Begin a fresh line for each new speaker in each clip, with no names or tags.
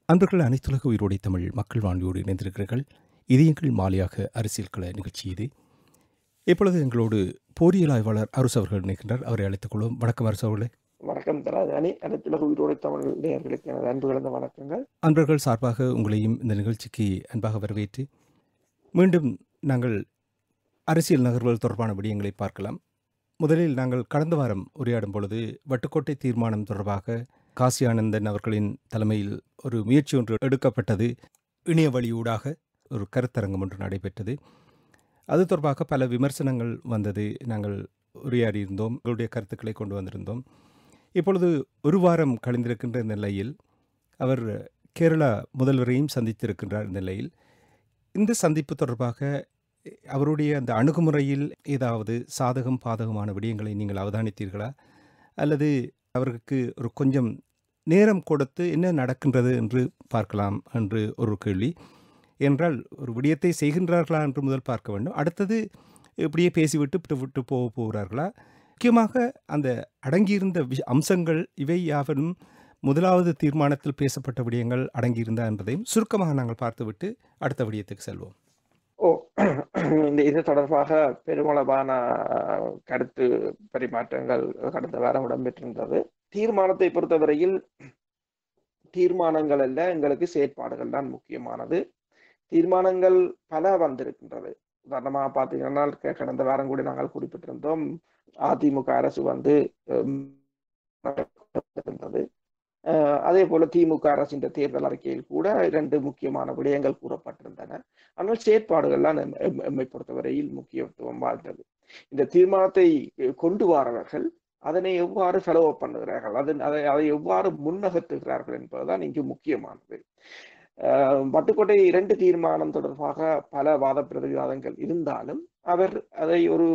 அன்பர்கள் அனைத்துலக உயிரோடை தமிழ் மக்கள் வானொலியோடு இணைந்திருக்கிறீர்கள் இது எங்கள் மாலையாக அரசியல் கள நிகழ்ச்சி இது இப்பொழுது எங்களோடு போரியல் ஆய்வாளர் அரசு அவர்கள் இணைக்கின்றார் அவரை அழைத்துக் கொள்வோம் வணக்கம் அரசு அவர்களே
வணக்கம் தராஜானி அனைத்துலக உயிரோடு தமிழ் நேயர்களுக்கு எனது அன்பு கலந்த வணக்கங்கள்
அன்பர்கள் சார்பாக உங்களையும் இந்த நிகழ்ச்சிக்கு அன்பாக வரவேற்று மீண்டும் நாங்கள் அரசியல் நகர்வுகள் தொடர்பான விடயங்களை பார்க்கலாம் முதலில் நாங்கள் கடந்த வாரம் உரையாடும் பொழுது வட்டுக்கோட்டை தீர்மானம் தொடர்பாக காசி ஆனந்தன் அவர்களின் தலைமையில் ஒரு முயற்சி ஒன்று எடுக்கப்பட்டது இணைய வழியூடாக ஒரு கருத்தரங்கம் ஒன்று நடைபெற்றது அது தொடர்பாக பல விமர்சனங்கள் வந்தது நாங்கள் உரையாடியிருந்தோம் எங்களுடைய கருத்துக்களை கொண்டு வந்திருந்தோம் இப்பொழுது ஒரு வாரம் கழிந்திருக்கின்ற நிலையில் அவர் கேரளா முதல்வரையும் சந்தித்திருக்கின்றார் நிலையில் இந்த சந்திப்பு தொடர்பாக அவருடைய அந்த அணுகுமுறையில் ஏதாவது சாதகம் பாதகமான விடயங்களை நீங்கள் அவதானித்தீர்களா அல்லது அவருக்கு ஒரு கொஞ்சம் நேரம் கொடுத்து என்ன நடக்கின்றது என்று பார்க்கலாம் என்று ஒரு கேள்வி என்றால் ஒரு விடயத்தை செய்கின்றார்களா என்று முதல் பார்க்க வேண்டும் அடுத்தது இப்படியே பேசிவிட்டு விட்டு விட்டு போக போகிறார்களா முக்கியமாக அந்த அடங்கியிருந்த விஷ அம்சங்கள் இவை யாவரும் முதலாவது தீர்மானத்தில் பேசப்பட்ட விடயங்கள் அடங்கியிருந்தா என்பதையும் சுருக்கமாக நாங்கள் பார்த்துவிட்டு அடுத்த விடயத்துக்கு செல்வோம்
ஓ இந்த இது தொடர்பாக பெருமளவான கருத்து பரிமாற்றங்கள் கடந்த வாரம் இடம்பெற்றிருந்தது தீர்மானத்தை பொறுத்தவரையில் தீர்மானங்கள் அல்ல எங்களுக்கு செயற்பாடுகள் தான் முக்கியமானது தீர்மானங்கள் பல வந்திருக்கின்றது உதாரணமாக பார்த்தீங்கன்னா கடந்த வாரம் கூட நாங்கள் குறிப்பிட்டிருந்தோம் அதிமுக அரசு வந்து இருந்தது அதே போல திமுக அரசின் தேர்தல் அறிக்கையில் கூட இரண்டு முக்கியமான விடயங்கள் கூறப்பட்டிருந்தன ஆனால் செயற்பாடுகள்லாம் எம்மை பொறுத்தவரையில் முக்கியத்துவம் வாழ்ந்தது இந்த தீர்மானத்தை கொண்டு வரவர்கள் அதனை எவ்வாறு செலவு பண்ணுகிறார்கள் அதன் அதை அதை எவ்வாறு முன்னகர்த்துகிறார்கள் என்பதுதான் இங்கு முக்கியமானது வட்டுக்கோட்டை இரண்டு தீர்மானம் தொடர்பாக பல வாத பிரதிவாதங்கள் இருந்தாலும் அவர் அதை ஒரு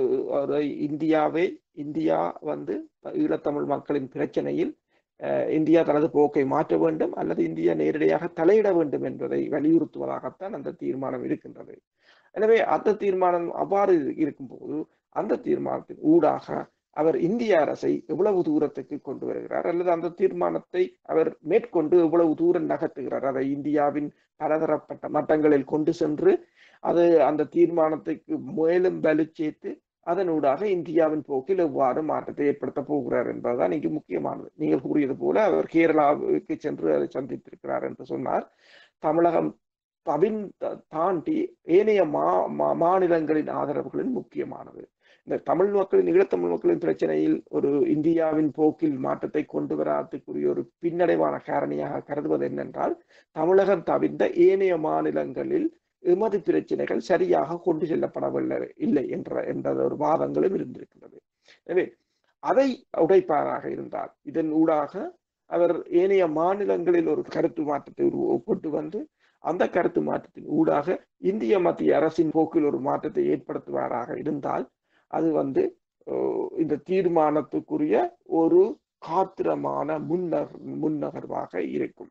இந்தியாவை இந்தியா வந்து ஈழத்தமிழ் மக்களின் பிரச்சனையில் இந்தியா தனது போக்கை மாற்ற வேண்டும் அல்லது இந்தியா நேரடியாக தலையிட வேண்டும் என்பதை வலியுறுத்துவதாகத்தான் அந்த தீர்மானம் இருக்கின்றது எனவே அந்த தீர்மானம் அவ்வாறு இருக்கும்போது அந்த தீர்மானத்தின் ஊடாக அவர் இந்திய அரசை எவ்வளவு தூரத்துக்கு கொண்டு வருகிறார் அல்லது அந்த தீர்மானத்தை அவர் மேற்கொண்டு எவ்வளவு தூரம் நகர்த்துகிறார் அதை இந்தியாவின் பலதரப்பட்ட மட்டங்களில் கொண்டு சென்று அது அந்த தீர்மானத்துக்கு மேலும் வலு சேர்த்து அதனூடாக இந்தியாவின் போக்கில் எவ்வாறு மாற்றத்தை ஏற்படுத்த போகிறார் என்பதுதான் இங்கு முக்கியமானது நீங்கள் கூறியது போல அவர் கேரளாவுக்கு சென்று அதை சந்தித்திருக்கிறார் என்று சொன்னார் தமிழகம் தவின் தாண்டி ஏனைய மா மாநிலங்களின் ஆதரவுகளின் முக்கியமானது இந்த தமிழ் மக்களின் ஈழத்தமிழ் மக்களின் பிரச்சனையில் ஒரு இந்தியாவின் போக்கில் மாற்றத்தை கொண்டு வராதுக்குரிய ஒரு பின்னடைவான காரணியாக கருதுவது என்னென்றால் தமிழகம் தவிர்ந்த ஏனைய மாநிலங்களில் எமது பிரச்சனைகள் சரியாக கொண்டு செல்லப்படவில்லை இல்லை என்ற என்ற ஒரு வாதங்களும் இருந்திருக்கின்றது எனவே அதை உடைப்பாராக இருந்தால் இதன் ஊடாக அவர் ஏனைய மாநிலங்களில் ஒரு கருத்து மாற்றத்தை கொண்டு வந்து அந்த கருத்து மாற்றத்தின் ஊடாக இந்திய மத்திய அரசின் போக்கில் ஒரு மாற்றத்தை ஏற்படுத்துவாராக இருந்தால் அது வந்து இந்த தீர்மானத்துக்குரிய ஒரு காத்திரமான முன்னக முன்னகர்வாக இருக்கும்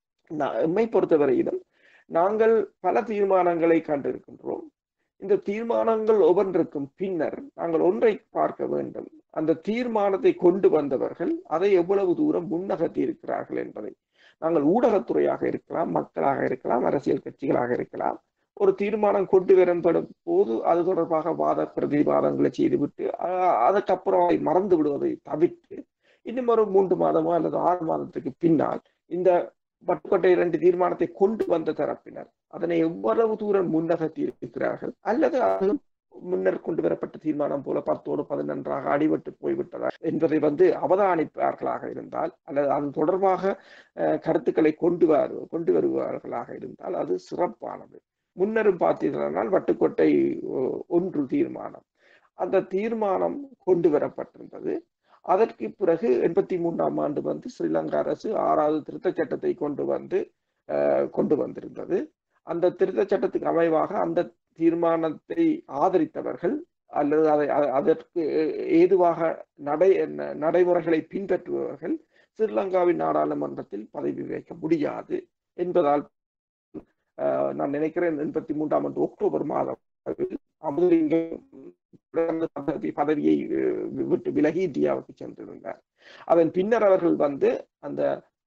எம்மை பொறுத்தவரையிலும் நாங்கள் பல தீர்மானங்களை கண்டிருக்கின்றோம் இந்த தீர்மானங்கள் ஒவ்வொன்றுக்கும் பின்னர் நாங்கள் ஒன்றை பார்க்க வேண்டும் அந்த தீர்மானத்தை கொண்டு வந்தவர்கள் அதை எவ்வளவு தூரம் முன்னகர்த்தி இருக்கிறார்கள் என்பதை நாங்கள் ஊடகத்துறையாக இருக்கலாம் மக்களாக இருக்கலாம் அரசியல் கட்சிகளாக இருக்கலாம் ஒரு தீர்மானம் கொண்டு வரப்படும் போது அது தொடர்பாக வாத பிரதிவாதங்களை செய்துவிட்டு அதுக்கப்புறம் மறந்து விடுவதை தவிர்த்து இன்னும் ஒரு மூன்று மாதமோ அல்லது ஆறு மாதத்துக்கு பின்னால் இந்த வட்டுக்கோட்டை இரண்டு தீர்மானத்தை கொண்டு வந்த தரப்பினர் அதனை எவ்வளவு தூரம் முன்னகர்த்தி இருக்கிறார்கள் அல்லது அது முன்னர் கொண்டு வரப்பட்ட தீர்மானம் போல பத்தோடு பதினொன்றாக அடிபட்டு போய்விட்டதா என்பதை வந்து அவதானிப்பார்களாக இருந்தால் அல்லது அது தொடர்பாக கருத்துக்களை கொண்டு வரு கொண்டு வருவார்களாக இருந்தால் அது சிறப்பானது முன்னரும் பார்த்தீர்களானால் வட்டுக்கோட்டை ஒன்று தீர்மானம் அந்த தீர்மானம் கொண்டு வரப்பட்டிருந்தது அதற்கு பிறகு எண்பத்தி மூன்றாம் ஆண்டு வந்து ஸ்ரீலங்கா அரசு ஆறாவது திருத்த சட்டத்தை கொண்டு வந்து கொண்டு வந்திருந்தது அந்த திருத்த சட்டத்துக்கு அமைவாக அந்த தீர்மானத்தை ஆதரித்தவர்கள் அல்லது அதை அதற்கு ஏதுவாக நடை நடைமுறைகளை பின்பற்றுபவர்கள் ஸ்ரீலங்காவின் நாடாளுமன்றத்தில் பதவி வைக்க முடியாது என்பதால் நான் நினைக்கிறேன் எண்பத்தி மூன்றாம் ஆண்டு அக்டோபர் மாதம் பதவியை விட்டு விலகி இந்தியாவுக்கு சென்றிருந்தார் அதன் பின்னர் அவர்கள் வந்து அந்த அந்த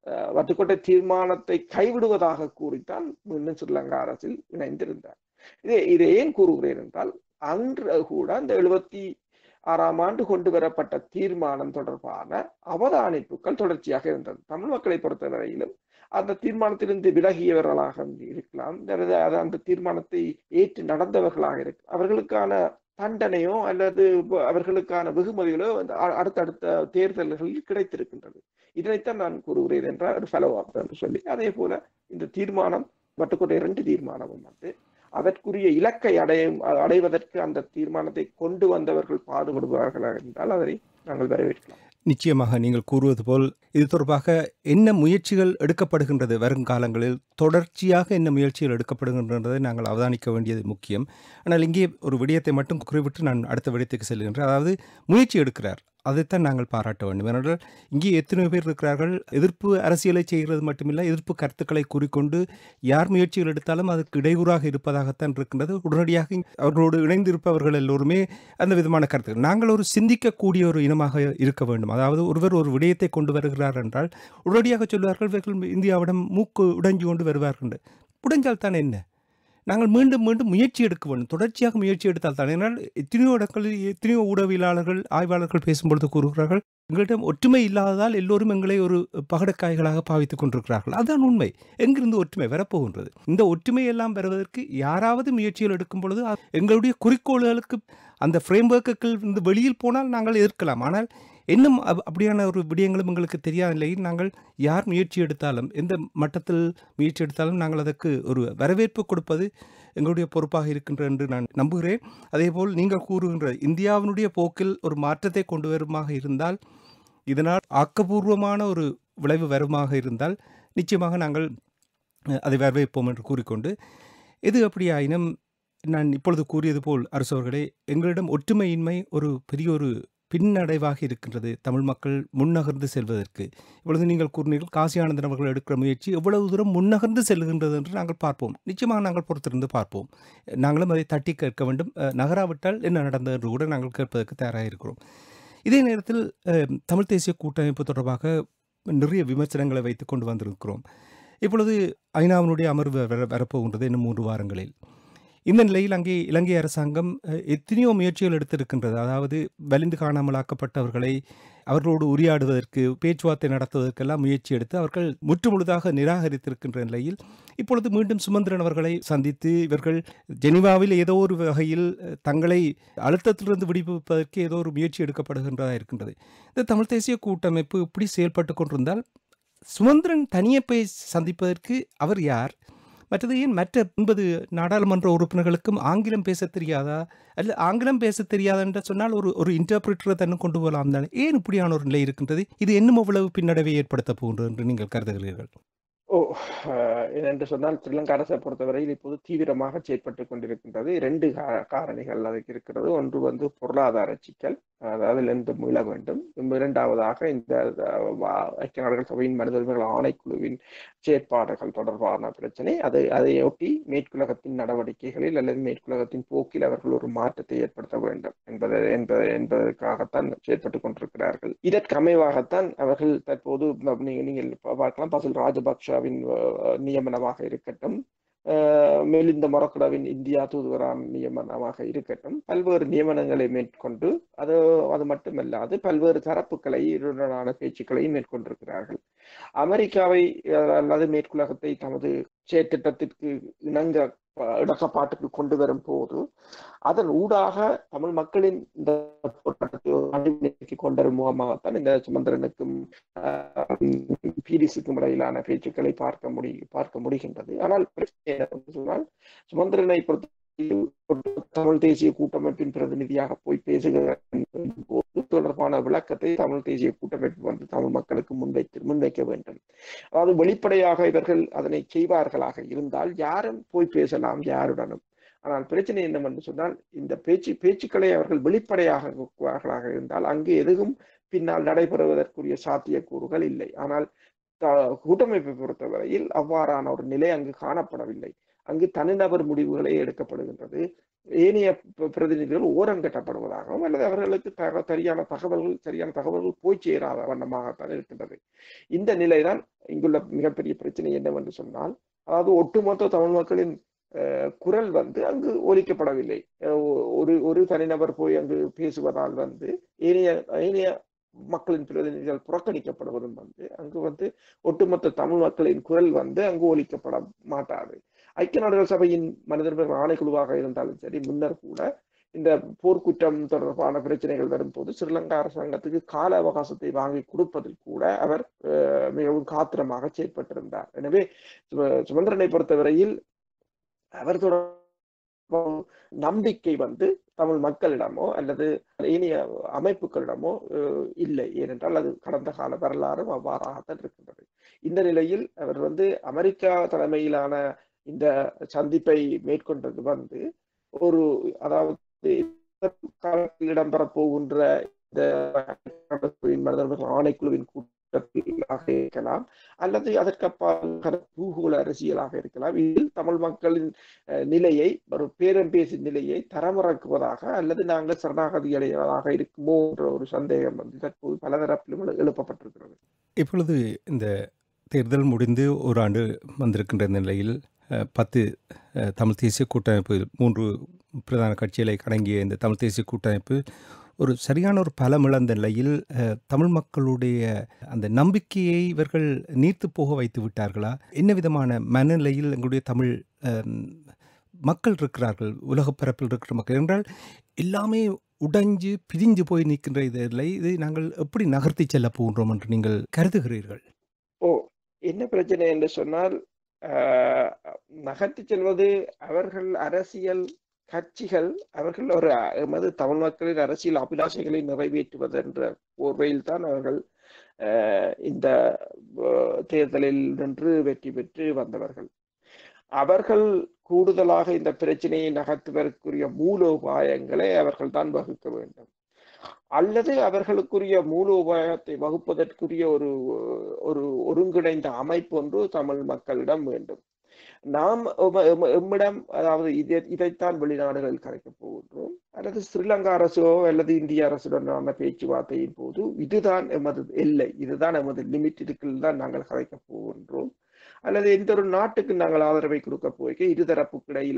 வட்டுக்கோட்டை தீர்மானத்தை கைவிடுவதாக கூறித்தான் மீண்டும் ஸ்ரீலங்கா அரசில் இணைந்திருந்தார் இதை இதை ஏன் கூறுகிறேன் என்றால் அன்று கூட அந்த எழுபத்தி ஆறாம் ஆண்டு கொண்டு வரப்பட்ட தீர்மானம் தொடர்பான அவதானிப்புகள் தொடர்ச்சியாக இருந்தது தமிழ் மக்களை பொறுத்தவரையிலும் அந்த தீர்மானத்திலிருந்து விலகியவர்களாக இருக்கலாம் அந்த தீர்மானத்தை ஏற்று நடந்தவர்களாக இருக்கலாம் அவர்களுக்கான தண்டனையோ அல்லது அவர்களுக்கான வெகுமதிகளோ அடுத்தடுத்த தேர்தல்களில் கிடைத்திருக்கின்றது இதனைத்தான் நான் கூறுகிறேன் என்றால் ஒரு ஃபெலோ அப் என்று சொல்லி அதே போல இந்த தீர்மானம் வட்டுக்கோட்டை இரண்டு தீர்மானமும் வந்து அதற்குரிய இலக்கை அடையும் அடைவதற்கு அந்த தீர்மானத்தை கொண்டு வந்தவர்கள் பாடுபடுவார்கள் என்றால் அதை நாங்கள் வரவேற்கலாம்
நிச்சயமாக நீங்கள் கூறுவது போல் இது தொடர்பாக என்ன முயற்சிகள் எடுக்கப்படுகின்றது வருங்காலங்களில் தொடர்ச்சியாக என்ன முயற்சிகள் எடுக்கப்படுகின்றதை நாங்கள் அவதானிக்க வேண்டியது முக்கியம் ஆனால் இங்கே ஒரு விடயத்தை மட்டும் குறிவிட்டு நான் அடுத்த விடயத்துக்கு செல்கின்றேன் அதாவது முயற்சி எடுக்கிறார் அதைத்தான் நாங்கள் பாராட்ட வேண்டும் ஏனென்றால் இங்கே எத்தனை பேர் இருக்கிறார்கள் எதிர்ப்பு அரசியலை செய்கிறது மட்டுமில்லை எதிர்ப்பு கருத்துக்களை கூறிக்கொண்டு யார் முயற்சிகள் எடுத்தாலும் அதற்கு இடையூறாக இருப்பதாகத்தான் இருக்கின்றது உடனடியாக அவர்களோடு இணைந்திருப்பவர்கள் எல்லோருமே அந்த விதமான கருத்துக்கள் நாங்கள் ஒரு சிந்திக்கக்கூடிய ஒரு இனமாக இருக்க வேண்டும் அதாவது ஒருவர் ஒரு விடயத்தை கொண்டு வருகிறார் என்றால் உடனடியாக சொல்வார்கள் இவர்கள் இந்தியாவிடம் மூக்கு உடைஞ்சு கொண்டு வருவார்கள் உடைஞ்சால் தான் என்ன நாங்கள் மீண்டும் மீண்டும் முயற்சி எடுக்க வேண்டும் தொடர்ச்சியாக முயற்சி எடுத்தால் தான் ஏன்னால் எத்தனையோ இடங்களில் எத்தனையோ ஊடகவியலாளர்கள் ஆய்வாளர்கள் பேசும்பொழுது கூறுகிறார்கள் எங்களிடம் ஒற்றுமை இல்லாததால் எல்லோரும் எங்களை ஒரு பகடக்காய்களாக பாவித்துக் கொண்டிருக்கிறார்கள் அதுதான் உண்மை எங்கிருந்து ஒற்றுமை வரப்போகின்றது இந்த ஒற்றுமை எல்லாம் வருவதற்கு யாராவது முயற்சிகள் எடுக்கும் பொழுது எங்களுடைய குறிக்கோள்களுக்கு அந்த ஃப்ரேம் ஒர்க்குகள் இருந்து வெளியில் போனால் நாங்கள் எதிர்க்கலாம் ஆனால் இன்னும் அப்படியான ஒரு விடயங்களும் எங்களுக்கு தெரியாத நிலையில் நாங்கள் யார் முயற்சி எடுத்தாலும் எந்த மட்டத்தில் முயற்சி எடுத்தாலும் நாங்கள் அதற்கு ஒரு வரவேற்பு கொடுப்பது எங்களுடைய பொறுப்பாக இருக்கின்ற என்று நான் நம்புகிறேன் அதேபோல் நீங்கள் கூறுகின்ற இந்தியாவினுடைய போக்கில் ஒரு மாற்றத்தை கொண்டு வருமாக இருந்தால் இதனால் ஆக்கப்பூர்வமான ஒரு விளைவு வருமாக இருந்தால் நிச்சயமாக நாங்கள் அதை வரவேற்போம் என்று கூறிக்கொண்டு எது அப்படியாயினும் நான் இப்பொழுது கூறியது போல் அரசவர்களே எங்களிடம் ஒற்றுமையின்மை ஒரு பெரிய ஒரு பின்னடைவாக இருக்கின்றது தமிழ் மக்கள் முன்னகர்ந்து செல்வதற்கு இப்பொழுது நீங்கள் கூறினீர்கள் காசி ஆனந்தன் அவர்கள் எடுக்கிற முயற்சி எவ்வளவு தூரம் முன்னகர்ந்து செல்கின்றது என்று நாங்கள் பார்ப்போம் நிச்சயமாக நாங்கள் பொறுத்திருந்து பார்ப்போம் நாங்களும் அதை தட்டி கேட்க வேண்டும் நகராவிட்டால் என்ன நடந்தது என்று கூட நாங்கள் கேட்பதற்கு தயாராக இருக்கிறோம் இதே நேரத்தில் தமிழ் தேசிய கூட்டமைப்பு தொடர்பாக நிறைய விமர்சனங்களை வைத்து கொண்டு வந்திருக்கிறோம் இப்பொழுது ஐநாவினுடைய அமர்வு வர வரப்போகின்றது இன்னும் மூன்று வாரங்களில் இந்த நிலையில் அங்கே இலங்கை அரசாங்கம் எத்தனையோ முயற்சிகள் எடுத்திருக்கின்றது அதாவது வலிந்து காணாமலாக்கப்பட்டவர்களை அவர்களோடு உரையாடுவதற்கு பேச்சுவார்த்தை நடத்துவதற்கெல்லாம் முயற்சி எடுத்து அவர்கள் முற்றுமுழுதாக நிராகரித்திருக்கின்ற நிலையில் இப்பொழுது மீண்டும் சுமந்திரன் அவர்களை சந்தித்து இவர்கள் ஜெனிவாவில் ஏதோ ஒரு வகையில் தங்களை அழுத்தத்திலிருந்து விடுவிப்பதற்கு ஏதோ ஒரு முயற்சி எடுக்கப்படுகின்றதாக இருக்கின்றது இந்த தமிழ் தேசிய கூட்டமைப்பு இப்படி செயல்பட்டு கொண்டிருந்தால் சுமந்திரன் தனியே போய் சந்திப்பதற்கு அவர் யார் மற்றது ஏன் மற்ற ஒன்பது நாடாளுமன்ற உறுப்பினர்களுக்கும் ஆங்கிலம் பேச தெரியாதா அல்ல ஆங்கிலம் பேச தெரியாதா என்று சொன்னால் ஒரு ஒரு இன்டர்பிரிட்டரை தன்னை கொண்டு போகலாம் தானே ஏன் இப்படியான ஒரு நிலை இருக்கின்றது இது இன்னும் அவ்வளவு பின்னடைவை ஏற்படுத்த போகின்றது என்று நீங்கள் கருதுகிறீர்கள்
ஓ என்று சொன்னால் ஸ்ரீலங்கா அரசை பொறுத்தவரையில் இப்போது தீவிரமாக செயற்பட்டு கொண்டிருக்கின்றது இரண்டு காரணிகள் அதுக்கு இருக்கிறது ஒன்று வந்து பொருளாதார சிக்கல் அதிலிருந்து மீள வேண்டும் இரண்டாவதாக இந்த ஐக்கிய நாடுகள் சபையின் மனித உரிமைகள் ஆணைக்குழுவின் செயற்பாடுகள் தொடர்பான பிரச்சனை அதை அதையொட்டி மேற்குலகத்தின் நடவடிக்கைகளில் அல்லது மேற்குலகத்தின் போக்கில் அவர்கள் ஒரு மாற்றத்தை ஏற்படுத்த வேண்டும் என்பதை என்பதை என்பதற்காகத்தான் செயற்பட்டு கொண்டிருக்கிறார்கள் இதற்கு அமைவாகத்தான் அவர்கள் தற்போது நீங்கள் நீங்கள் பார்க்கலாம் பசில் ராஜபக்ஷவின் நியமனமாக இருக்கட்டும் மேலிந்த மொரக்கடாவின் இந்தியா தூதுவரான நியமனமாக இருக்கட்டும் பல்வேறு நியமனங்களை மேற்கொண்டு அது அது மட்டுமல்லாது பல்வேறு தரப்புகளை இருடனான பேச்சுக்களையும் மேற்கொண்டிருக்கிறார்கள் அமெரிக்காவை அல்லது மேற்குலகத்தை தமது செயற்திட்டத்திற்கு இணங்க இடக்கப்பாட்டுக்கு கொண்டு வரும் போது அதன் ஊடாக தமிழ் மக்களின் இந்த போராட்டத்தை கொண்டரும் முகமாகத்தான் இந்த சுமந்திரனுக்கும் பீரிஸுக்கும் இடையிலான பேச்சுக்களை பார்க்க முடி பார்க்க முடிகின்றது ஆனால் சொன்னால் சுமந்திரனை பொறுத்த தமிழ் தேசிய கூட்டமைப்பின் பிரதிநிதியாக போய் பேசுகிற போது தொடர்பான விளக்கத்தை தமிழ் தேசிய கூட்டமைப்பு வந்து தமிழ் மக்களுக்கு முன்வைத்து முன்வைக்க வேண்டும் அதாவது வெளிப்படையாக இவர்கள் அதனை செய்வார்களாக இருந்தால் யாரும் போய் பேசலாம் யாருடனும் ஆனால் பிரச்சனை என்னவென்று சொன்னால் இந்த பேச்சு பேச்சுக்களை அவர்கள் வெளிப்படையாக இருந்தால் அங்கு எதுவும் பின்னால் நடைபெறுவதற்குரிய சாத்தியக்கூறுகள் இல்லை ஆனால் கூட்டமைப்பை பொறுத்தவரையில் அவ்வாறான ஒரு நிலை அங்கு காணப்படவில்லை அங்கு தனிநபர் முடிவுகளே எடுக்கப்படுகின்றது ஏனைய ப- பிரதிநிதிகள் ஓரங்கட்டப்படுவதாகவும் அல்லது அவர்களுக்கு தக சரியான தகவல்கள் சரியான தகவல்கள் போய் சேராத வண்ணமாகத்தான் இருக்கின்றது இந்த நிலைதான் இங்குள்ள மிகப்பெரிய பிரச்சனை என்னவென்று சொன்னால் அதாவது ஒட்டுமொத்த தமிழ் மக்களின் அஹ், குரல் வந்து அங்கு ஒலிக்கப்படவில்லை அஹ், ஒ- ஒரு ஒரு தனிநபர் போய் அங்கு பேசுவதால் வந்து ஏனைய ஏனைய மக்களின் பிரதிநிதிகள் புறக்கணிக்கப்படுவதும் வந்து அங்கு வந்து ஒட்டுமொத்த தமிழ் மக்களின் குரல் வந்து அங்கு ஒலிக்கப்பட மாட்டாது ஐக்கிய நாடுகள் சபையின் மனிதர்கள் ஆணைக்குழுவாக இருந்தாலும் சரி முன்னர் கூட இந்த போர்க்குற்றம் தொடர்பான பிரச்சனைகள் வரும்போது ஸ்ரீலங்கா அரசாங்கத்துக்கு கால அவகாசத்தை வாங்கி கொடுப்பதில் கூட அவர் அஹ், மிகவும் காத்திரமாக செயற்பட்டிருந்தார் எனவே சும- சுமந்திரனை பொறுத்தவரையில் அவர் தொடர்பான நம்பிக்கை வந்து தமிழ் மக்களிடமோ அல்லது ஏனைய அமைப்புகளிடமோ அஹ், இல்லை ஏனென்றால் அது கடந்த கால வரலாறும் அவ்வாறாகத்தான் இருக்கின்றது இந்த நிலையில் அவர் வந்து அமெரிக்கா தலைமையிலான இந்த சந்திப்பை மேற்கொண்டது வந்து ஒரு அதாவது காலத்தில் இடம்பெறப் போகின்ற இந்த மனிதர்கள் ஆணைக்குழுவின் கூட்டத்திலாக இருக்கலாம் அல்லது அதற்கப்பால் பூகோள அரசியலாக இருக்கலாம் இதில் தமிழ் மக்களின் அஹ், நிலையை ஒரு பேரம் பேசும் நிலையை தரமிறக்குவதாக அல்லது நாங்கள் சரணாகதி அடைவதாக இருக்குமோ என்ற ஒரு சந்தேகம் வந்து தற்போது பல தரப்பிலும் எழு- எழுப்பப்பட்டிருக்கிறது
இப்பொழுது இந்த தேர்தல் முடிந்து ஒரு ஆண்டு வந்திருக்கின்ற நிலையில் அஹ், பத்து அஹ், தமிழ் தேசிய கூட்டமைப்பு மூன்று பிரதான கட்சிகளை அடங்கிய இந்த தமிழ் தேசிய கூட்டமைப்பு ஒரு சரியான ஒரு பலமிழந்த நிலையில் அஹ், தமிழ் மக்களுடைய அந்த நம்பிக்கையை இவர்கள் நீர்த்து போக வைத்து விட்டார்களா என்ன விதமான மனநிலையில் எங்களுடைய தமிழ் அஹ், மக்கள் இருக்கிறார்கள் உலகப் பரப்பில் இருக்கிற மக்கள் என்றால் எல்லாமே உடைஞ்சு பிரிஞ்சு போய் நிற்கின்ற இதில் இதை நாங்கள் எப்படி நகர்த்தி செல்ல போகின்றோம் என்று நீங்கள் கருதுகிறீர்கள்
ஓ என்ன பிரச்சனை என்று சொன்னால் ஆஹ், நகர்த்தி செல்வது அவர்கள் அரசியல் கட்சிகள் அவர்கள் ஒரு அஹ், எமது தமிழ் மக்களின் அரசியல் அபிலாஷைகளை நிறைவேற்றுவது என்ற போர்வையில் தான் அவர்கள் ஆஹ், இந்த ஆஹ், தேர்தலில் நின்று வெற்றி பெற்று வந்தவர்கள் அவர்கள் கூடுதலாக இந்த பிரச்சனையை நகர்த்துவதற்குரிய மூலோபாயங்களை அவர்கள் தான் வகுக்க வேண்டும் அல்லது அவர்களுக்குரிய மூலோபாயத்தை வகுப்பதற்குரிய ஒரு ஒரு ஒருங்கிணைந்த அமைப்பு ஒன்று தமிழ் மக்களிடம் வேண்டும் நாம் எம- எம- எம்மிடம் அதாவது இதை இதைத்தான் வெளிநாடுகளில் கலைக்கப் போகின்றோம் அல்லது ஸ்ரீலங்கா அரசோ அல்லது இந்திய அரசுடனான பேச்சுவார்த்தையின் போது இதுதான் எமது எல்லை இதுதான் எமது லிமிட் இதுக்குள் தான் நாங்கள் கலைக்கப் போகின்றோம் அல்லது எந்த ஒரு நாட்டுக்கு நாங்கள் ஆதரவை கொடுக்க போய்க்க இருதரப்புக்கு இடையில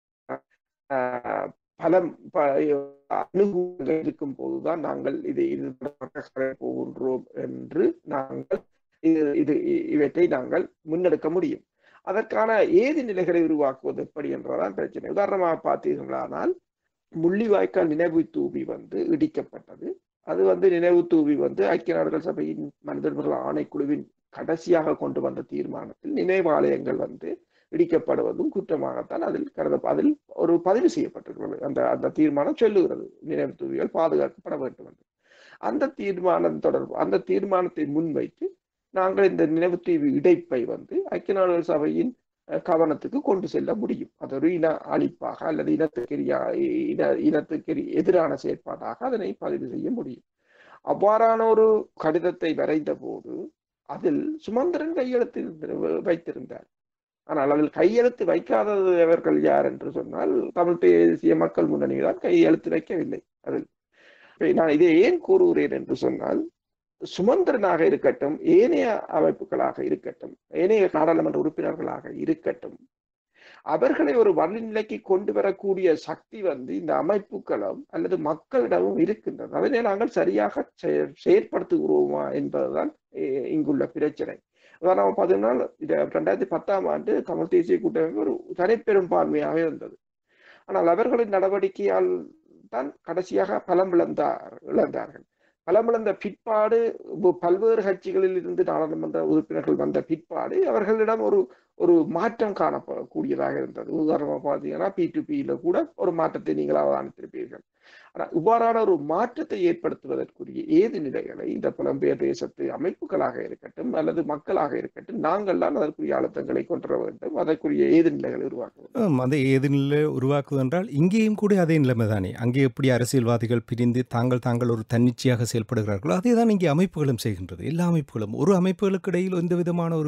ஆஹ், பலம் ப- அணுகுமுறைகள் இருக்கும் போதுதான் நாங்கள் இது இது தொடர்பாக கலைக்கப் போகின்றோம் என்று நாங்கள் இது இது இவற்றை நாங்கள் முன்னெடுக்க முடியும் அதற்கான ஏது நிலைகளை உருவாக்குவது எப்படி என்றதான் பிரச்சனை உதாரணமாக பார்த்தீர்களானால் முள்ளிவாய்க்கால் நினைவு தூவி வந்து இடிக்கப்பட்டது அது வந்து நினைவு தூவி வந்து ஐக்கிய நாடுகள் சபையின் மனிதர்கள் ஆணைக்குழுவின் கடைசியாக கொண்டு வந்த தீர்மானத்தில் நினைவாலயங்கள் வந்து இடிக்கப்படுவதும் குற்றமாகத்தான் அதில் கருத அதில் ஒரு பதிவு செய்யப்பட்டிருக்கிறது அந்த அந்த தீர்மானம் சொல்லுகிறது நினைவு தூவிகள் பாதுகாக்கப்பட வேண்டும் என்று அந்த தீர்மானம் தொடர்பு அந்த தீர்மானத்தை முன்வைத்து நாங்கள் இந்த நினைவுத்தீவு இடைப்பை வந்து ஐக்கிய நாடுகள் சபையின் அஹ், கவனத்துக்கு கொண்டு செல்ல முடியும் அது ஒரு இன அழிப்பாக அல்லது இனத்துக்கெரியா இன இனத்துக்கு எதிரான செயற்பாடாக அதனை பதிவு செய்ய முடியும் அவ்வாறான ஒரு கடிதத்தை வரைந்த போது அதில் சுமந்திரன் கையெழுத்து வைத்திருந்தார் ஆனால் அதில் கையெழுத்து வைக்காதவர்கள் யார் என்று சொன்னால் தமிழ் தேசிய மக்கள் முன்னணி தான் கையெழுத்து வைக்கவில்லை அதில் இப்ப நான் இதை ஏன் கூறுகிறேன் என்று சொன்னால் சுமந்திரனாக இருக்கட்டும் ஏனைய அமைப்புகளாக இருக்கட்டும் ஏனைய நாடாளுமன்ற உறுப்பினர்களாக இருக்கட்டும் அவர்களை ஒரு வழிநிலைக்கு கொண்டு வரக்கூடிய சக்தி வந்து இந்த அமைப்புகளும் அல்லது மக்களிடமும் இருக்கின்றது அதனை நாங்கள் சரியாக செய- செயற்படுத்துகிறோமா என்பதுதான் இ- இங்குள்ள பிரச்சனை உதாரணமாக பார்த்தீங்கன்னா இது ரெண்டாயிரத்தி பத்தாம் ஆண்டு தமிழ் தேசிய கூட்டமைப்பு ஒரு தனிப்பெரும்பான்மையாக இருந்தது ஆனால் அவர்களின் நடவடிக்கையால் தான் கடைசியாக பலம் இழந்தார் இழந்தார்கள் பலமிழந்த பிற்பாடு பு- பல்வேறு கட்சிகளில் இருந்து நாடாளுமன்ற உறுப்பினர்கள் வந்த பிற்பாடு அவர்களிடம் ஒரு ஒரு மாற்றம் காணப்படக்கூடியதாக இருந்தது உதாரணமாக பார்த்தீங்கன்னா பி டு பியில கூட ஒரு மாற்றத்தை நீங்கள் அவதானித்திருப்பீர்கள் ஆனால் இவ்வாறான ஒரு மாற்றத்தை ஏற்படுத்துவதற்குரிய ஏது நிலைகளை இந்த புலம்பெயர் தேசத்து அமைப்புகளாக இருக்கட்டும் அல்லது மக்களாக இருக்கட்டும் நாங்கள் தான் அதற்குரிய அழுத்தங்களை கொண்டு வர வேண்டும் அதற்குரிய ஏது நிலைகளை உருவாக்க வேண்டும்
ஆம், அதை ஏது நிலை உருவாக்குவது என்றால் இங்கேயும் கூட அதே நிலைமை தானே அங்கே எப்படி அரசியல்வாதிகள் பிரிந்து தாங்கள் தாங்கள் ஒரு தன்னிச்சையாக செயல்படுகிறார்களோ அதே தான் இங்கே அமைப்புகளும் செய்கின்றது எல்லா அமைப்புகளும் ஒரு அமைப்புகளுக்கு இடையில் எந்த விதமான ஒரு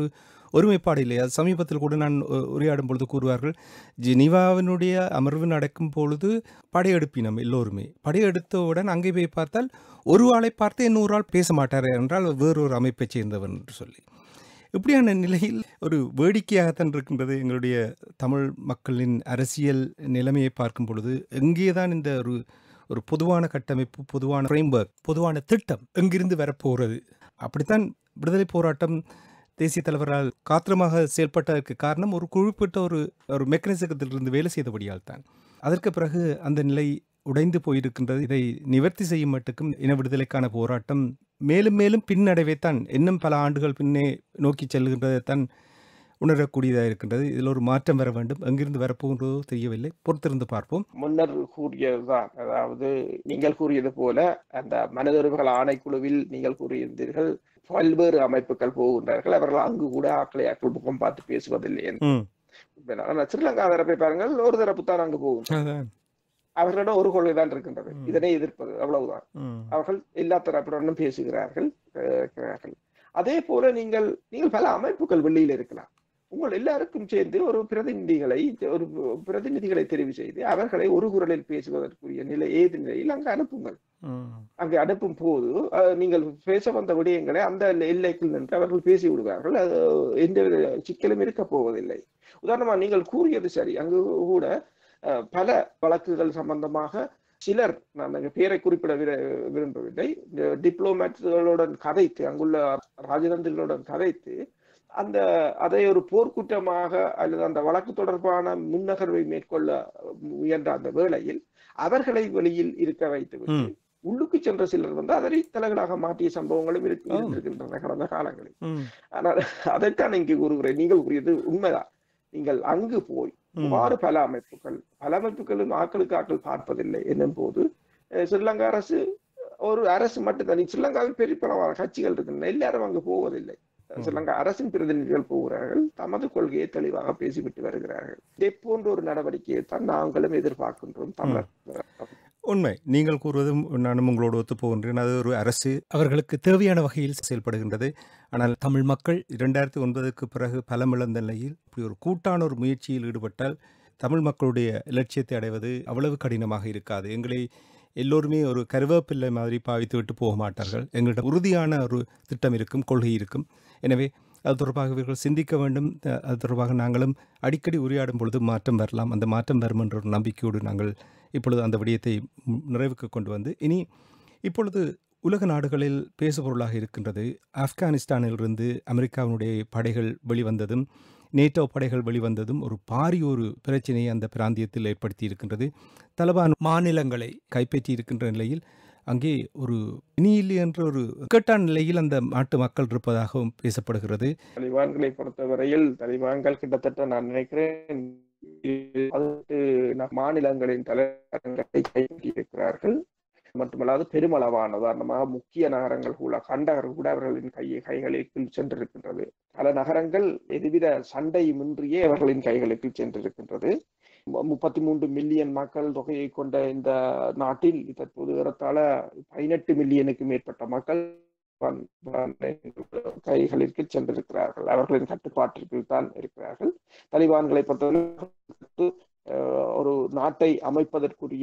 ஒருமைப்பாடு இல்லையா சமீபத்தில் கூட நான் உ- உரையாடும் பொழுது கூறுவார்கள் ஜெனீவாவினுடைய அமர்வு நடக்கும் பொழுது படையெடுப்பினம் எல்லோருமே படையெடுத்தவுடன் அங்கே போய் பார்த்தால் ஒரு ஆளை பார்த்து இன்னொரு ஆள் பேச மாட்டார் என்றால் வேறொரு அமைப்பைச் சேர்ந்தவன் என்று சொல்லி இப்படியான நிலையில் ஒரு வேடிக்கையாகத்தான் இருக்கின்றது எங்களுடைய தமிழ் மக்களின் அரசியல் நிலைமையை பார்க்கும் பொழுது எங்கே தான் இந்த ஒரு ஒரு பொதுவான கட்டமைப்பு பொதுவான ஃப்ரேம்வொர்க் பொதுவான திட்டம் எங்கிருந்து வரப்போகிறது அப்படித்தான் விடுதலை போராட்டம் தேசிய தலைவரால் காத்திரமாக செயல்பட்டதற்கு காரணம் ஒரு குறிப்பிட்ட ஒரு ஒரு மெக்கானிசத்திலிருந்து வேலை செய்தபடியால் தான் அதற்கு பிறகு அந்த நிலை உடைந்து போயிருக்கின்றது இதை நிவர்த்தி செய்யும் மட்டுக்கும் இன விடுதலைக்கான போராட்டம் மேலும் மேலும் பின்னடைவைத்தான் இன்னும் பல ஆண்டுகள் பின்னே நோக்கி செல்கின்றதைத்தான் உணரக்கூடியதாக இருக்கின்றது இதில் ஒரு மாற்றம் வர வேண்டும் எங்கிருந்து வரப்போகின்றதோ தெரியவில்லை பொறுத்திருந்து பார்ப்போம்
முன்னர் கூறியதுதான் அதாவது நீங்கள் கூறியது போல அந்த மனிதர்கள் ஆணைக்குழுவில் நீங்கள் கூறியிருந்தீர்கள் பல்வேறு அமைப்புகள் போகின்றார்கள் அவர்கள் அங்கு கூட ஆக்களை ஆக்கள் முகம் பார்த்து பேசுவதில்லை என்று.
ம்
ஆனா ஸ்ரீலங்கா தரப்பை பாருங்கள் ஒரு தரப்பு தான் அங்கு போகும்
அதான்.
அவர்களிடம் ஒரு கொள்கை தான் இருக்கின்றது
ம்.
இதனை எதிர்ப்பது அவ்வளவுதான்
ம்.
அவர்கள் எல்லா தரப்புடனும் பேசுகிறார்கள் அஹ் இருக்கிறார்கள். அதே போல நீங்கள் நீங்கள் பல அமைப்புகள் வெளியில் இருக்கலாம் உங்கள் எல்லாருக்கும் சேர்ந்து ஒரு பிரதிநிதிகளை ஒரு பிரதிநிதிகளை தெரிவு செய்து அவர்களை ஒரு குரலில் பேசுவதற்குரிய நிலை ஏது நிலையில் அங்கு அனுப்புங்கள்
ம்.
அங்கு அனுப்பும் போது அஹ், நீங்கள் பேச வந்த விடயங்களை அந்த எல்லைக்குள் நின்று அவர்கள் பேசி விடுவார்கள் அது எந்தவித சிக்கலும் இருக்க போவதில்லை உதாரணமா நீங்கள் கூறியது சரி அங்கு கூட அஹ், பல வழக்குகள் சம்பந்தமாக சிலர் நான் அந்த பேரை குறிப்பிட விர- விரும்பவில்லை டிப்ளோமேட்களுடன் கதைத்து அங்குள்ள ராஜதந்திரிகளுடன் கதைத்து அந்த அதை ஒரு போர்க்குற்றமாக அல்லது அந்த வழக்கு தொடர்பான முன்னகர்வை மேற்கொள்ள முயன்ற அந்த வேளையில் அவர்களை வெளியில் இருக்க வைத்துவிட்டு
ம்.
உள்ளுக்கு சென்ற சிலர் வந்து அதனை தலைகளாக மாற்றிய சம்பவங்களும் இருக்கு
ஆம்.
இருந்திருக்கின்றன கடந்த காலங்களில்
ம்.
ஆனால் அதைத்தான் இங்கு கூறுகிறேன் நீங்கள் கூறியது உண்மைதான் நீங்கள் அங்கு போய்
ம்.
இவ்வாறு பல அமைப்புகள் பல அமைப்புகளும் ஆக்களுக்கு ஆக்கள் பார்ப்பதில்லை என்னும் போது அஹ், ஸ்ரீலங்கா அரசு ஒரு அரசு மட்டும்தான் ஸ்ரீலங்காவில் பெரிய பல கட்சிகள் இருக்கின்றன எல்லாரும் அங்கு போவதில்லை
ம்.
ஸ்ரீலங்கா அரசின் பிரதிநிதிகள் போகிறார்கள் தமது கொள்கையை தெளிவாக பேசிவிட்டு வருகிறார்கள் இதே போன்ற ஒரு நடவடிக்கையை தான் நாங்களும் எதிர்பார்க்கின்றோம் தமிழர்
உண்மை நீங்கள் கூறுவதும் நானும் உங்களோடு ஒத்து போகின்றேன் அது ஒரு அரசு அவர்களுக்கு தேவையான வகையில் செயல்படுகின்றது ஆனால் தமிழ் மக்கள் இரண்டாயிரத்தி ஒன்பதுக்கு பிறகு பலமிழந்த நிலையில் இப்படி ஒரு கூட்டான ஒரு முயற்சியில் ஈடுபட்டால் தமிழ் மக்களுடைய லட்சியத்தை அடைவது அவ்வளவு கடினமாக இருக்காது எங்களை எல்லோருமே ஒரு கருவேப்பிள்ளை மாதிரி பாவித்து விட்டு போக மாட்டார்கள் எங்களிடம் உறுதியான ஒரு திட்டம் இருக்கும் கொள்கை இருக்கும் எனவே அது தொடர்பாக இவர்கள் சிந்திக்க வேண்டும் அஹ், அது தொடர்பாக நாங்களும் அடிக்கடி உரையாடும் பொழுது மாற்றம் வரலாம் அந்த மாற்றம் வரும் என்ற ஒரு நம்பிக்கையோடு நாங்கள் இப்பொழுது அந்த விடயத்தை ம், நிறைவுக்கு கொண்டு வந்து இனி இப்பொழுது உலக நாடுகளில் பேசுபொருளாக இருக்கின்றது ஆப்கானிஸ்தானிலிருந்து அமெரிக்காவினுடைய படைகள் வெளிவந்ததும் நேட்டோ படைகள் வெளிவந்ததும் ஒரு பாரிய ஒரு பிரச்சனையை அந்த பிராந்தியத்தில் ஏற்படுத்தி இருக்கின்றது தலபான் மாநிலங்களை கைப்பற்றி இருக்கின்ற நிலையில் அங்கே ஒரு இனியில்லை என்ற ஒரு இக்கட்டான நிலையில் அந்த நாட்டு மக்கள் இருப்பதாகவும் பேசப்படுகிறது
தலிபான்களை பொறுத்தவரையில் தலிபான்கள் கிட்டத்தட்ட நான் நினைக்கிறேன் பதினெட்டு ந- மாநிலங்களின் தலைநகரங்களை கைப்பற்றி இருக்கிறார்கள் மட்டுமல்லாது பெருமளவான உதாரணமாக முக்கிய நகரங்கள் கூட கண்டகர் கூட அவர்களின் கை கைகளுக்குள் சென்றிருக்கின்றது பல நகரங்கள் எதுவித சண்டையுமின்றியே அவர்களின் கைகளுக்கு சென்றிருக்கின்றது மு- முப்பத்தி மூன்று மில்லியன் மக்கள் தொகையை கொண்ட இந்த நாட்டில் தற்போது ஏறத்தாழ பதினெட்டு மில்லியனுக்கு மேற்பட்ட மக்கள் பன்- பன்- கைகளிற்கு சென்றிருக்கிறார்கள் அவர்களின் கட்டுப்பாட்டிற்கு தான் இருக்கிறார்கள் தலிபான்களை பொறுத்தவரை அஹ், ஒரு நாட்டை அமைப்பதற்குரிய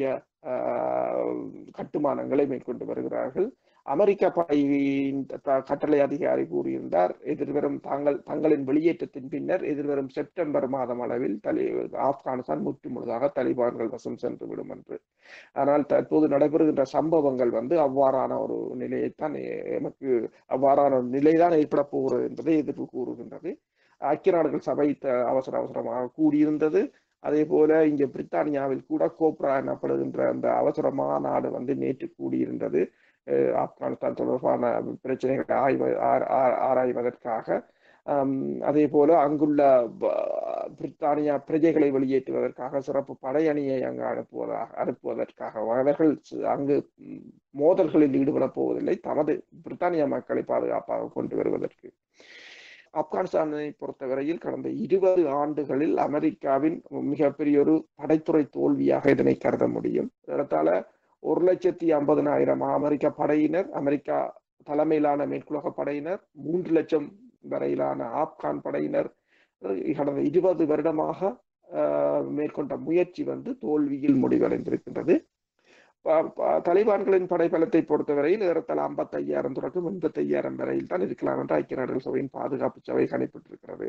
அஹ், கட்டுமானங்களை மேற்கொண்டு வருகிறார்கள் அமெரிக்க படையின் த- கட்டளை அதிகாரி கூறியிருந்தார் எதிர்வரும் தாங்கள் தங்களின் வெளியேற்றத்தின் பின்னர் எதிர்வரும் செப்டம்பர் மாதம் அளவில் தலி ஆப்கானிஸ்தான் முற்று முழுதாக தலிபான்கள் வசம் சென்று விடும் என்று ஆனால் தற்போது நடைபெறுகின்ற சம்பவங்கள் வந்து அவ்வாறான ஒரு நிலையைத்தான் எ- எமக்கு அவ்வாறான ஒரு நிலைதான் ஏற்பட போகிறது என்பதை எதிர்ப்பு கூறுகின்றது ஐக்கிய நாடுகள் சபை த- அவசர அவசரமாக கூடியிருந்தது அதே போல இங்க பிரித்தானியாவில் கூட கோப்ரா எனப்படுகின்ற அந்த அவசர மாநாடு வந்து நேற்று கூடியிருந்தது அஹ் ஆப்கானிஸ்தான் தொடர்பான பிரச்சனைகளை ஆய்வு ஆர்- ஆர்- ஆராய்வதற்காக ஆம், அதே போல அங்குள்ள ப- பிரித்தானியா பிரஜைகளை வெளியேற்றுவதற்காக சிறப்பு படையணியை அங்கு அனுப்புவதாக அனுப்புவதற்காக அவர்கள் சி- அங்கு ம், மோதல்களில் ஈடுபடப் போவதில்லை தமது பிரித்தானியா மக்களை பாதுகாப்பாக கொண்டு வருவதற்கு ஆப்கானிஸ்தானை பொறுத்தவரையில் கடந்த இருபது ஆண்டுகளில் அமெரிக்காவின் மிகப்பெரிய ஒரு படைத்துறை தோல்வியாக இதனை கருத முடியும் ஏறத்தாழ ஒரு லட்சத்தி ஐம்பதனாயிரம் அமெரிக்க படையினர் அமெரிக்கா தலைமையிலான மேற்குலக படையினர் மூன்று லட்சம் வரையிலான ஆப்கான் படையினர் கடந்த இருபது வருடமாக ஆஹ், மேற்கொண்ட முயற்சி வந்து தோல்வியில் முடிவடைந்திருக்கின்றது ப- ப- தலிபான்களின் படைபலத்தை பொறுத்தவரையில் ஏறத்தாழ ஐம்பத்தையாயிரம் தொடக்கம் எண்பத்தையாயிரம் வரையில் தான் இருக்கலாம் என்று ஐக்கிய நாடுகள் சபையின் பாதுகாப்பு சபை கணிப்பிட்டிருக்கிறது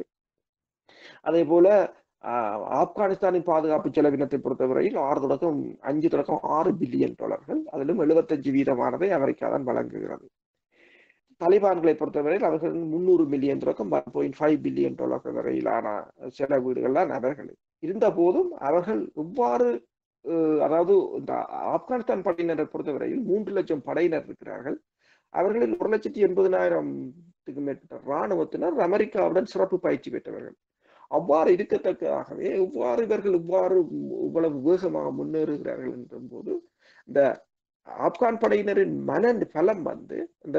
அதே போல ஆஹ், ஆப்கானிஸ்தானின் பாதுகாப்பு செலவினத்தை பொறுத்தவரையில் ஆறு தொடக்கம் அஞ்சு தொடக்கம் ஆறு பில்லியன் டாலர்கள் அதிலும் எழுபத்தஞ்சு வீதமானதை அமெரிக்கா தான் வழங்குகிறது தலிபான்களை பொறுத்தவரையில் அவர்கள் முன்னூறு மில்லியன் தொடக்கம் ஒன் பாயிண்ட் ஃபைவ் பில்லியன் டாலர்கள் வரையிலான செலவீடுகள் தான் அவர்கள் இருந்த போதும் அவர்கள் எவ்வாறு அஹ், அதாவது இந்த ஆப்கானிஸ்தான் படையினரை பொறுத்தவரையில் மூன்று லட்சம் படையினர் இருக்கிறார்கள் அவர்களில் ஒரு லட்சத்தி எண்பதினாயிரத்துக்கு மேற்பட்ட இராணுவத்தினர் அமெரிக்காவுடன் சிறப்பு பயிற்சி பெற்றவர்கள் அவ்வாறு இருக்கத்தக்கதாகவே எவ்வாறு இவர்கள் இவ்வாறு இவ்வளவு வேகமாக முன்னேறுகிறார்கள் என்ற போது இந்த ஆப்கான் படையினரின் மன பலம் வந்து இந்த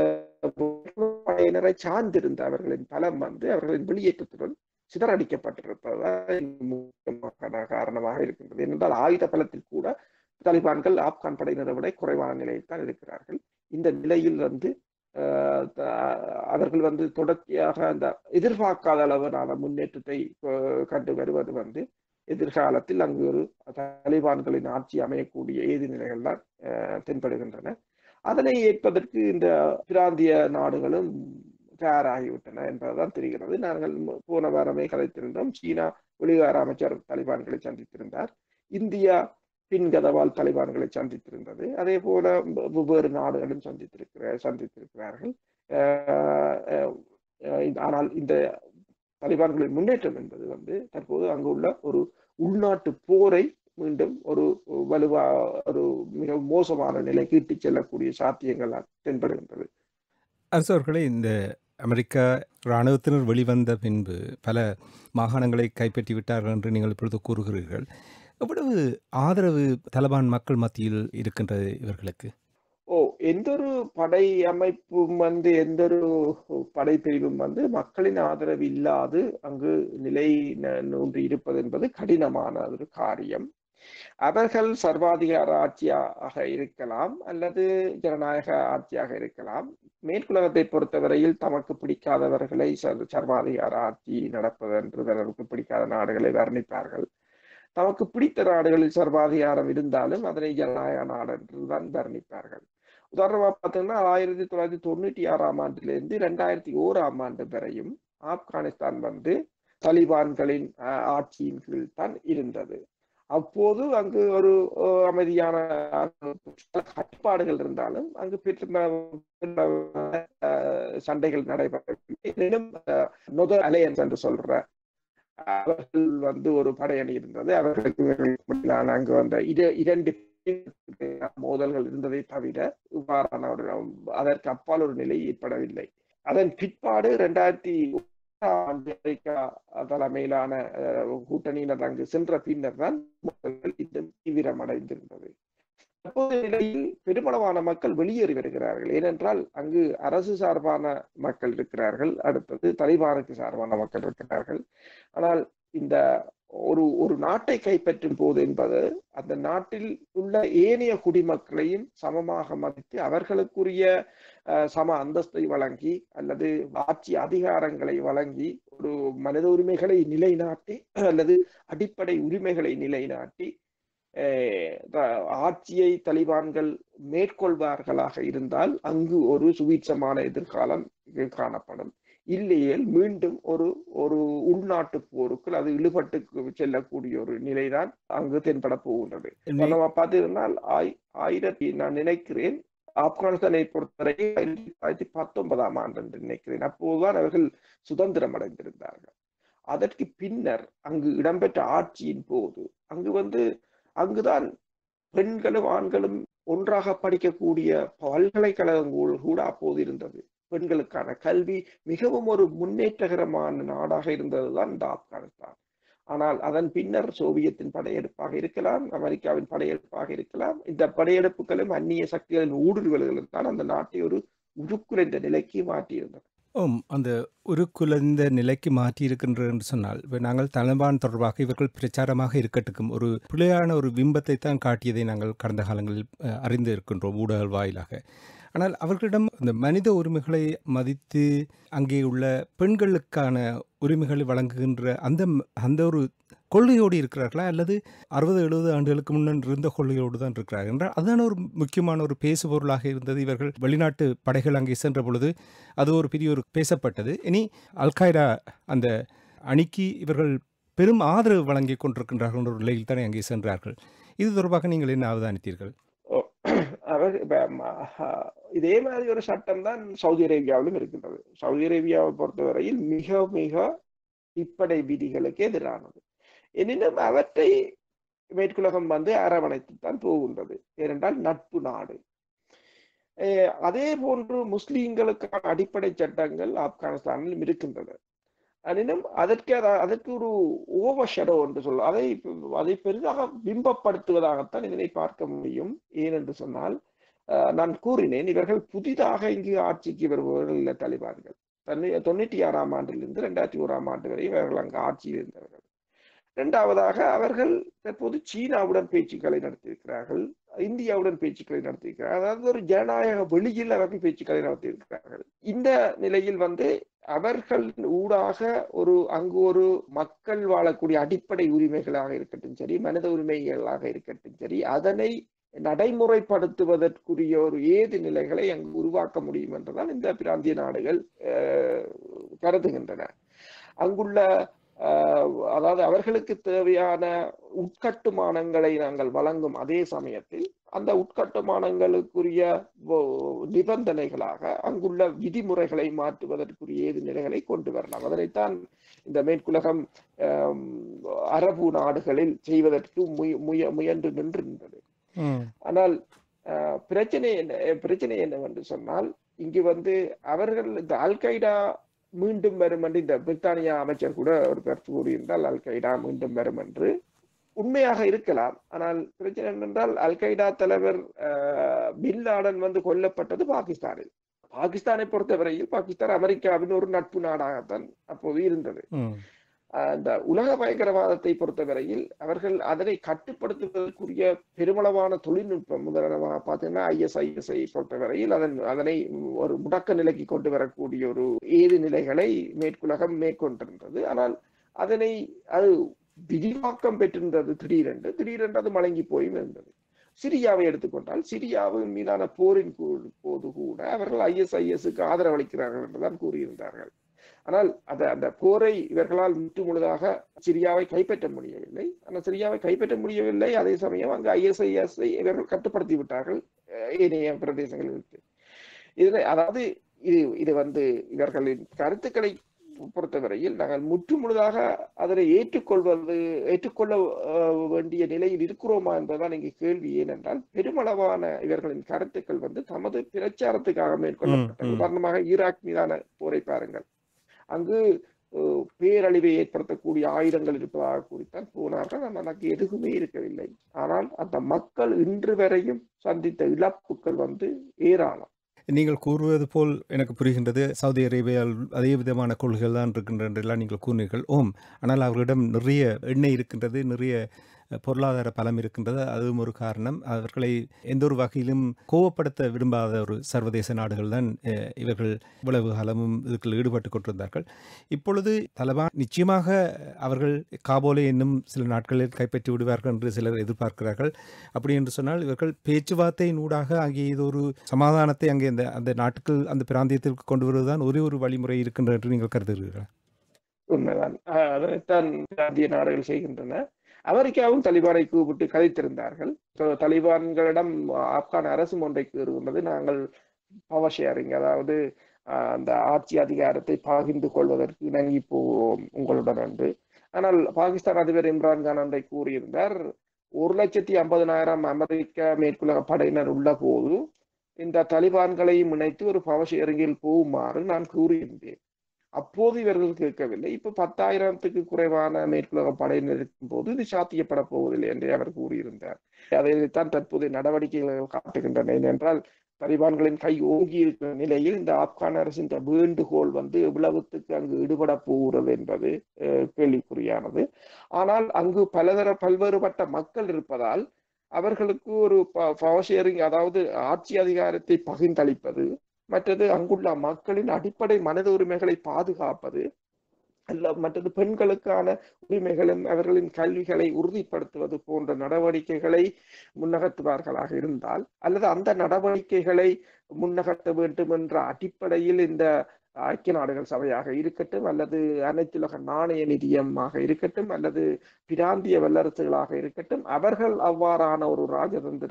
படையினரை சார்ந்திருந்த அவர்களின் பலம் வந்து அவர்களின் வெளியேற்றத்துடன் சிதறடிக்கப்பட்டிருப்பதுதான் முக்கியமான காரணமாக இருக்கின்றது ஏனென்றால் ஆயுத பலத்தில் கூட தாலிபான்கள் ஆப்கான் படையினரை விட குறைவான நிலையில் தான் இருக்கிறார்கள் இந்த நிலையில் வந்து ஆஹ் த- அவர்கள் வந்து தொடர்ச்சியாக அந்த எதிர்பார்க்காத அளவிலான முன்னேற்றத்தை ஆஹ் கண்டு வருவது வந்து எதிர்காலத்தில் அங்கு ஒரு தாலிபான்களின் ஆட்சி அமையக்கூடிய ஏது நிலைகள் தான் ஆஹ் தென்படுகின்றன அதனை ஏற்பதற்கு இந்த பிராந்திய நாடுகளும் தயாராகிவிட்டன என்பதுதான் தெரிகிறது நாங்கள் மு- போன வாரமே கதைத்திருந்தோம் சீனா வெளிவார அமைச்சர் தாலிபான்களை சந்தித்திருந்தார் இந்தியா பின்கதவால் தாலிபான்களை சந்தித்திருந்தது அதே போல வெ- வெவ்வேறு நாடுகளும் சந்தித்திருக்கிற சந்தித்திருக்கிறார்கள் ஆஹ் ஆஹ் ஆஹ் இந்த- ஆனால் இந்த தாலிபான்களின் முன்னேற்றம் என்பது வந்து தற்போது அங்கு உள்ள ஒரு உள்நாட்டு போரை மீண்டும் ஒரு வலுவா ஒரு மிக மோசமான நிலைக்கு இட்டுச் செல்லக்கூடிய சாத்தியங்கள் தென்படுகின்றது
அரசு அவர்களே இந்த அமெரிக்கா இராணுவத்தினர் வெளிவந்த பின்பு பல மாகாணங்களை கைப்பற்றி விட்டார்கள் என்று நீங்கள் இப்பொழுது கூறுகிறீர்கள் எவ்வளவு ஆதரவு தலபான் மக்கள் மத்தியில் இருக்கின்றது இவர்களுக்கு
ஓ எந்த ஒரு படை அமைப்பும் வந்து எந்த ஒரு படைப்பிரிவும் வந்து மக்களின் ஆதரவு இல்லாது அங்கு நிலை நூன்றி இருப்பது என்பது கடினமான ஒரு காரியம் அவர்கள் சர்வாதிகார ஆட்சியாக இருக்கலாம் அல்லது ஜனநாயக ஆட்சியாக இருக்கலாம் மேற்குலகத்தை பொறுத்தவரையில் தமக்கு பிடிக்காதவர்களை சர்- சர்வாதிகார ஆட்சி நடப்பது என்று தனக்கு பிடிக்காத நாடுகளை வர்ணிப்பார்கள் தமக்கு பிடித்த நாடுகளில் சர்வாதிகாரம் இருந்தாலும் அதனை ஜனநாயக நாடு என்றுதான் வர்ணிப்பார்கள் உதாரணமா பார்த்தீங்கன்னா ஆயிரத்தி தொள்ளாயிரத்தி தொண்ணூற்றி ஆறாம் ஆண்டிலிருந்து ரெண்டாயிரத்தி ஓராம் ஆண்டு வரையும் ஆப்கானிஸ்தான் வந்து தலிபான்களின் அஹ், ஆட்சியின் கீழ் தான் இருந்தது அப்போது அங்கு ஒரு அஹ், அமைதியான சில கட்டுப்பாடுகள் இருந்தாலும் அங்கு பெற்ற அஹ், சண்டைகள் நடைபெறவில்லை எனினும் அஹ், நொதர் அலையன்ஸ் என்று சொல்ற அவர்கள் வந்து ஒரு படையணி இருந்தது அவர்களுக்கு இவர்களுக்கு இடையிலான அங்கு வந்த இரு இரண்டு மோதல்கள் இருந்ததை தவிர இவ்வாறான ஒரு அதற்கு அப்பால் ஒரு நிலை ஏற்படவில்லை அதன் பிற்பாடு இரண்டாயிரத்தி ஆண்டு அமெரிக்கா தலைமையிலான அஹ், கூட்டணியினர் அங்கு சென்ற பின்னர் தான் மோதல்கள் இன்னும் தீவிரமடைந்திருந்தது தற்போதைய நிலையில் பெருமளவான மக்கள் வெளியேறி வருகிறார்கள் ஏனென்றால் அங்கு அரசு சார்பான மக்கள் இருக்கிறார்கள் அடுத்தது தலிபானுக்கு சார்பான மக்கள் இருக்கிறார்கள் ஆனால் இந்த ஒரு ஒரு நாட்டை கைப்பற்றும் போது என்பது அந்த நாட்டில் உள்ள ஏனைய குடிமக்களையும் சமமாக மதித்து அவர்களுக்குரிய அஹ், சம அந்தஸ்தை வழங்கி அல்லது ஆட்சி அதிகாரங்களை வழங்கி ஒரு மனித உரிமைகளை நிலைநாட்டி அல்லது அடிப்படை உரிமைகளை நிலைநாட்டி அஹ், த- ஆட்சியை தலிபான்கள் மேற்கொள்வார்களாக இருந்தால் அங்கு ஒரு சுவீட்சமான எதிர்காலம் காணப்படும் இல்லையேல் மீண்டும் ஒரு ஒரு உள்நாட்டு போருக்குள் அது இழுபட்டு செல்லக்கூடிய ஒரு நிலைதான் அங்கு தென்பட போகின்றது இப்ப நம்ம பார்த்தீங்கன்னா ஆய் ஆயிரத்தி நான் நினைக்கிறேன் ஆப்கானிஸ்தானை பொறுத்தவரை ஆயிரத்தி தொள்ளாயிரத்தி பத்தொன்பதாம் ஆண்டு என்று நினைக்கிறேன் அப்போதுதான் அவர்கள் சுதந்திரம் அடைந்திருந்தார்கள் அதற்கு பின்னர் அங்கு இடம்பெற்ற ஆட்சியின் போது அங்கு வந்து அங்குதான் பெண்களும் ஆண்களும் ஒன்றாக படிக்கக்கூடிய பல்கலைக்கழகங்கள் கூட அப்போது இருந்தது பெண்களுக்கான கல்வி மிகவும் ஒரு முன்னேற்றகரமான நாடாக இருந்ததுதான் இந்த ஆப்கானிஸ்தான் ஆனால் அதன் பின்னர் சோவியத்தின் படையெடுப்பாக இருக்கலாம் அமெரிக்காவின் படையெடுப்பாக இருக்கலாம் இந்த படையெடுப்புகளும் அந்நிய சக்திகளின் ஊடுருவல்களும் தான் அந்த நாட்டை ஒரு உருக்குலைந்த நிலைக்கு மாற்றியிருந்தது
ஓம் அந்த உருக்குலைந்த நிலைக்கு மாற்றி இருக்கின்றது என்று சொன்னால் இப்போ நாங்கள் தலிபான் தொடர்பாக இவர்கள் பிரச்சாரமாக இருக்கட்டுக்கும் ஒரு பிழையான ஒரு பிம்பத்தை தான் காட்டியதை நாங்கள் கடந்த காலங்களில் அஹ், அறிந்து இருக்கின்றோம் ஊடகங்கள் வாயிலாக ஆனால் அவர்களிடம் அந்த மனித உரிமைகளை மதித்து அங்கே உள்ள பெண்களுக்கான உரிமைகளை வழங்குகின்ற அந்த அந்த ஒரு கொள்கையோடு இருக்கிறார்களா அல்லது அறுபது எழுபது ஆண்டுகளுக்கு முன்னர் இருந்த கொள்கையோடு தான் இருக்கிறார்கள் என்றால் அதுதான் ஒரு முக்கியமான ஒரு பேசுபொருளாக இருந்தது இவர்கள் வெளிநாட்டு படைகள் அங்கே சென்ற பொழுது அது ஒரு பெரிய ஒரு பேசப்பட்டது இனி அல்காய்டா அந்த அணிக்கு இவர்கள் பெரும் ஆதரவு வழங்கி கொண்டிருக்கின்றார்கள் என்ற ஒரு நிலையில் தானே அங்கே சென்றார்கள் இது தொடர்பாக நீங்கள் என்ன அவதானித்தீர்கள்
அவர் இதே மாதிரி ஒரு சட்டம் தான் சவுதி அரேபியாவிலும் இருக்கின்றது சவுதி அரேபியாவை பொறுத்தவரையில் மிக மிக இப்படை விதிகளுக்கு எதிரானது எனினும் அவற்றை மேற்குலகம் வந்து அரவணைத்து தான் போகின்றது ஏனென்றால் நட்பு நாடு அதே போன்று முஸ்லீம்களுக்கான அடிப்படை சட்டங்கள் ஆப்கானிஸ்தானிலும் இருக்கின்றன எனினும் அதற்கு அதற்கு ஒரு ஓவர் ஷெடோ என்று சொல்ல அதை அதை பெரிதாக பிம்பப்படுத்துவதாகத்தான் இதனை பார்க்க முடியும் ஏனென்று சொன்னால் நான் கூறினேன் இவர்கள் புதிதாக இங்கு ஆட்சிக்கு வருபவர்கள் இல்லை தலிபான்கள் தொண்ணூற்றி ஆறாம் ஆண்டிலிருந்து ரெண்டாயிரத்தி ஓராம் ஆண்டு வரை இவர்கள் அங்கு ஆட்சியில் இருந்தவர்கள் இரண்டாவதாக அவர்கள் தற்போது சீனாவுடன் பேச்சுக்களை நடத்தியிருக்கிறார்கள் இந்தியாவுடன் பேச்சுக்களை நடத்தியிருக்கிறார்கள் அதாவது ஒரு ஜனநாயக வெளியில் அவர்கள் பேச்சுக்களை நடத்தியிருக்கிறார்கள் இந்த நிலையில் வந்து அவர்கள் ஊடாக ஒரு அங்கு ஒரு மக்கள் வாழக்கூடிய அடிப்படை உரிமைகளாக இருக்கட்டும் சரி மனித உரிமைகளாக இருக்கட்டும் சரி அதனை நடைமுறைப்படுத்துவதற்குரிய ஒரு ஏது நிலைகளை அங்கு உருவாக்க முடியும் என்றுதான் இந்த பிராந்திய நாடுகள் கருதுகின்றன அங்குள்ள அதாவது அவர்களுக்கு தேவையான உட்கட்டுமானங்களை நாங்கள் வழங்கும் அதே சமயத்தில் அந்த உட்கட்டுமானங்களுக்குரிய நிபந்தனைகளாக அங்குள்ள விதிமுறைகளை மாற்றுவதற்குரிய ஏது நிலைகளை கொண்டு வரலாம் அதனைத்தான் இந்த மேற்குலகம் அரபு நாடுகளில் செய்வதற்கு முய முயன்று நின்றிருந்தது ஆனால் பிரச்சனை என்ன பிரச்சனை என்னவென்று சொன்னால் இங்கு வந்து அவர்கள் இந்த அல்கைடா மீண்டும் வரும் என்று இந்த பிரித்தானியா அமைச்சர் கூட ஒரு கருத்து கூறியிருந்தால் அல் கைடா மீண்டும் வரும் என்று உண்மையாக இருக்கலாம் ஆனால் பிரச்சனை என்னென்றால் அல் கைடா தலைவர் பின் லாடன் வந்து கொல்லப்பட்டது பாகிஸ்தானில் பாகிஸ்தானை பொறுத்தவரையில் பாகிஸ்தான் அமெரிக்காவின் ஒரு நட்பு நாடாகத்தான் அப்போது இருந்தது அந்த உலக பயங்கரவாதத்தை பொறுத்தவரையில் அவர்கள் அதனை கட்டுப்படுத்துவதற்குரிய பெருமளவான தொழில்நுட்பம் உதாரணமாக பார்த்தீங்கன்னா ஐஎஸ்ஐஎஸ்ஐ பொறுத்தவரையில் அதன் அதனை ஒரு முடக்க நிலைக்கு கொண்டு வரக்கூடிய ஒரு ஏது நிலைகளை மேற்குலகம் மேற்கொண்டிருந்தது ஆனால் அதனை அது விரிவாக்கம் பெற்றிருந்தது திடீரென்று திடீரென்று அது மழங்கி போயும் இருந்தது சிரியாவை எடுத்துக்கொண்டால் சிரியாவின் மீதான போரின் போது கூட அவர்கள் ஐஎஸ்ஐஎஸ்க்கு ஆதரவு அளிக்கிறார்கள் என்றுதான் கூறியிருந்தார்கள் ஆனால் அந்த அந்த போரை இவர்களால் முற்று முழுதாக சிரியாவை கைப்பற்ற முடியவில்லை ஆனால் சிரியாவை கைப்பற்ற முடியவில்லை அதே சமயம் அங்கு ஐஎஸ்ஐஎஸ்ஐ இவர்கள் கட்டுப்படுத்தி விட்டார்கள் ஏனைய பிரதேசங்களில் இதனை அதாவது இது இது வந்து இவர்களின் கருத்துக்களை பொறுத்தவரையில் நாங்கள் முற்று முழுதாக அதனை ஏற்றுக்கொள்வது ஏற்றுக்கொள்ள வேண்டிய நிலையில் இருக்கிறோமா என்பதுதான் இங்கு கேள்வி ஏனென்றால் பெருமளவான இவர்களின் கருத்துக்கள் வந்து தமது பிரச்சாரத்துக்காக மேற்கொள்ளப்பட்டது உதாரணமாக ஈராக் மீதான போரை பாருங்கள் அங்கு பேரழிவை ஏற்படுத்தக்கூடிய ஆயுதங்கள் இருப்பதாக கூறித்தான் போனார்கள் நமக்கு எதுவுமே இருக்கவில்லை ஆனால் அந்த மக்கள் இன்று வரையும் சந்தித்த இழப்புகள் வந்து ஏராளம்
நீங்கள் கூறுவது போல் எனக்கு புரிகின்றது சவுதி அரேபியாவில் அதே விதமான கொள்கைகள் தான் இருக்கின்றன நீங்கள் கூறினீர்கள் ஓம் ஆனால் அவர்களிடம் நிறைய எண்ணெய் இருக்கின்றது நிறைய பொருளாதார பலம் இருக்கின்றது அதுவும் ஒரு காரணம் அவர்களை எந்த ஒரு வகையிலும் கோவப்படுத்த விரும்பாத ஒரு சர்வதேச நாடுகள் தான் இவர்கள் இவ்வளவு காலமும் இதுக்குள் ஈடுபட்டு கொண்டிருந்தார்கள் இப்பொழுது தலபான் நிச்சயமாக அவர்கள் காபோலை இன்னும் சில நாட்களில் கைப்பற்றி விடுவார்கள் என்று சிலர் எதிர்பார்க்கிறார்கள் அப்படி என்று சொன்னால் இவர்கள் பேச்சுவார்த்தையின் ஊடாக அங்கே இது ஒரு சமாதானத்தை அங்கே அந்த அந்த நாட்டுக்கு அந்த பிராந்தியத்திற்கு கொண்டு வருவதுதான் ஒரே ஒரு வழிமுறை இருக்கின்ற என்று நீங்கள் கருதுகிறீர்கள்
உண்மைதான் அதனைத்தான் பிராந்திய நாடுகள் செய்கின்றன அமெரிக்காவும் தலிபானை கூப்பிட்டு கதைத்திருந்தார்கள் தலிபான்களிடம் ஆப்கான் அரசு ஒன்றை கூறுகின்றது நாங்கள் பவர் ஷேரிங் அதாவது அந்த ஆட்சி அதிகாரத்தை பகிர்ந்து கொள்வதற்கு இணங்கி போவோம் உங்களுடன் என்று ஆனால் பாகிஸ்தான் அதிபர் இம்ரான்கான் ஒன்றை கூறியிருந்தார் ஒரு லட்சத்தி ஐம்பதனாயிரம் அமெரிக்க மேற்குலக படையினர் உள்ள போது இந்த தலிபான்களையும் இணைத்து ஒரு பவர் ஷேரிங்கில் போகுமாறு நான் கூறியிருந்தேன் அப்போது இவர்கள் கேட்கவில்லை இப்ப பத்தாயிரத்துக்கு குறைவான மேற்குலக படையினர் இருக்கும் போது இது சாத்தியப்பட போவதில்லை என்று அவர் கூறியிருந்தார் அதைத்தான் தற்போதைய நடவடிக்கைகள் காட்டுகின்றன ஏனென்றால் தலிபான்களின் கை ஓங்கி இருக்கிற நிலையில் இந்த ஆப்கான் அரசின் வேண்டுகோள் வந்து எவ்வளவுத்துக்கு அங்கு ஈடுபட போகிறது என்பது கேள்விக்குறியானது ஆனால் அங்கு பலதர பல்வேறுபட்ட மக்கள் இருப்பதால் அவர்களுக்கு ஒரு பவர் ஷேரிங் அதாவது ஆட்சி அதிகாரத்தை பகிர்ந்தளிப்பது மற்றது அங்குள்ள மக்களின் அடிப்படை மனித உரிமைகளை பாதுகாப்பது அல்ல மற்றது பெண்களுக்கான உரிமைகளும் அவர்களின் கல்விகளை உறுதிப்படுத்துவது போன்ற நடவடிக்கைகளை முன்னகர்த்துவார்களாக இருந்தால் அல்லது அந்த நடவடிக்கைகளை முன்னகர்த்த வேண்டும் என்ற அடிப்படையில் இந்த ஐக்கிய நாடுகள் சபையாக இருக்கட்டும் அல்லது அனைத்துலக நாணய நிதியமாக இருக்கட்டும் அல்லது பிராந்திய வல்லரசுகளாக இருக்கட்டும் அவர்கள் அவ்வாறான ஒரு ராஜதந்திர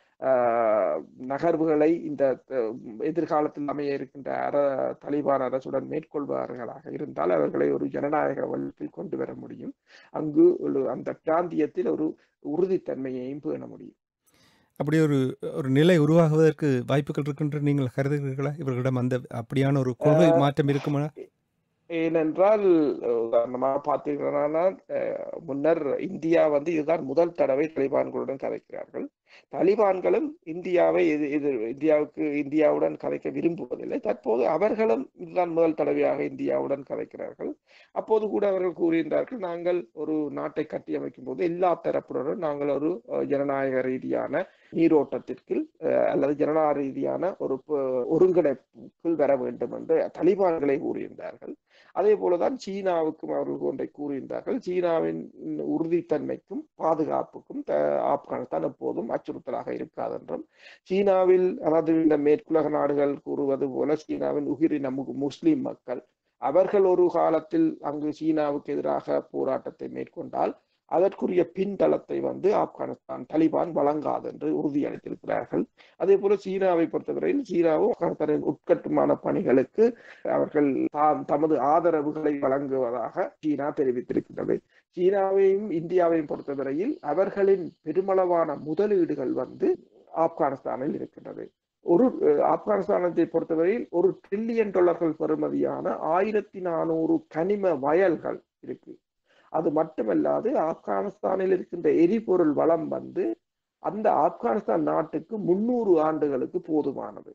நகர்வுகளை இந்த எதிர்காலத்தில் அமைய இருக்கின்ற அர தலிபான் அரசுடன் மேற்கொள்வார்களாக இருந்தால் அவர்களை ஒரு ஜனநாயக வழியில் கொண்டு வர முடியும் அங்கு அந்த பிராந்தியத்தில் ஒரு உறுதித்தன்மையையும் பேண முடியும்
அப்படி ஒரு ஒரு நிலை உருவாகுவதற்கு வாய்ப்புகள் இருக்கின்ற நீங்கள் கருதுகிறீர்களா இவர்களிடம் அந்த அப்படியான ஒரு கொள்கை மாற்றம் இருக்குமா
ஏனென்றால் உதாரணமாக பார்த்தீங்கன்னா முன்னர் இந்தியா வந்து இதுதான் முதல் தடவை தலிபான்களுடன் கதைக்கிறார்கள் தலிபான்களும் இந்தியாவை எது எதிர் இந்தியாவுக்கு இந்தியாவுடன் கதைக்க விரும்புவதில்லை தற்போது அவர்களும் இதுதான் முதல் தடவையாக இந்தியாவுடன் கதைக்கிறார்கள் அப்போது கூட அவர்கள் கூறுகின்றார்கள் நாங்கள் ஒரு நாட்டை கட்டியமைக்கும் போது எல்லா தரப்புடனும் நாங்கள் ஒரு ஜனநாயக ரீதியான நீரோட்டத்திற்கு அல்லது ஜனநாயக ரீதியான ஒரு ஒருங்கிணைப்புக்குள் வர வேண்டும் என்று தலிபான்களை கூறுகின்றார்கள் அதே போலதான் சீனாவுக்கும் அவர்கள் ஒன்றை கூறுகின்றார்கள் சீனாவின் உறுதித்தன்மைக்கும் பாதுகாப்புக்கும் ஆப்கானிஸ்தான் எப்போதும் அச்சுறுத்தலாக இருக்காது என்றும் சீனாவில் அதாவது இந்த மேற்குலக நாடுகள் கூறுவது போல சீனாவின் உகிரின முஸ்லிம் மக்கள் அவர்கள் ஒரு காலத்தில் அங்கு சீனாவுக்கு எதிராக போராட்டத்தை மேற்கொண்டால் அதற்குரிய பின்தளத்தை வந்து ஆப்கானிஸ்தான் தலிபான் வழங்காது என்று உறுதியளித்திருக்கிறார்கள் அதே போல சீனாவை பொறுத்தவரையில் சீனாவும் ஆப்கானிஸ்தானின் உட்கட்டுமான பணிகளுக்கு அவர்கள் தமது ஆதரவுகளை வழங்குவதாக சீனா தெரிவித்திருக்கிறது சீனாவையும் இந்தியாவையும் பொறுத்தவரையில் அவர்களின் பெருமளவான முதலீடுகள் வந்து ஆப்கானிஸ்தானில் இருக்கின்றது ஒரு ஆப்கானிஸ்தானத்தை பொறுத்தவரையில் ஒரு ட்ரில்லியன் டாலர்கள் பெறுமதியான ஆயிரத்தி நானூறு கனிம வயல்கள் இருக்கு அது மட்டுமல்லாது ஆப்கானிஸ்தானில் இருக்கின்ற எரிபொருள் வளம் வந்து அந்த ஆப்கானிஸ்தான் நாட்டுக்கு முன்னூறு ஆண்டுகளுக்கு போதுமானது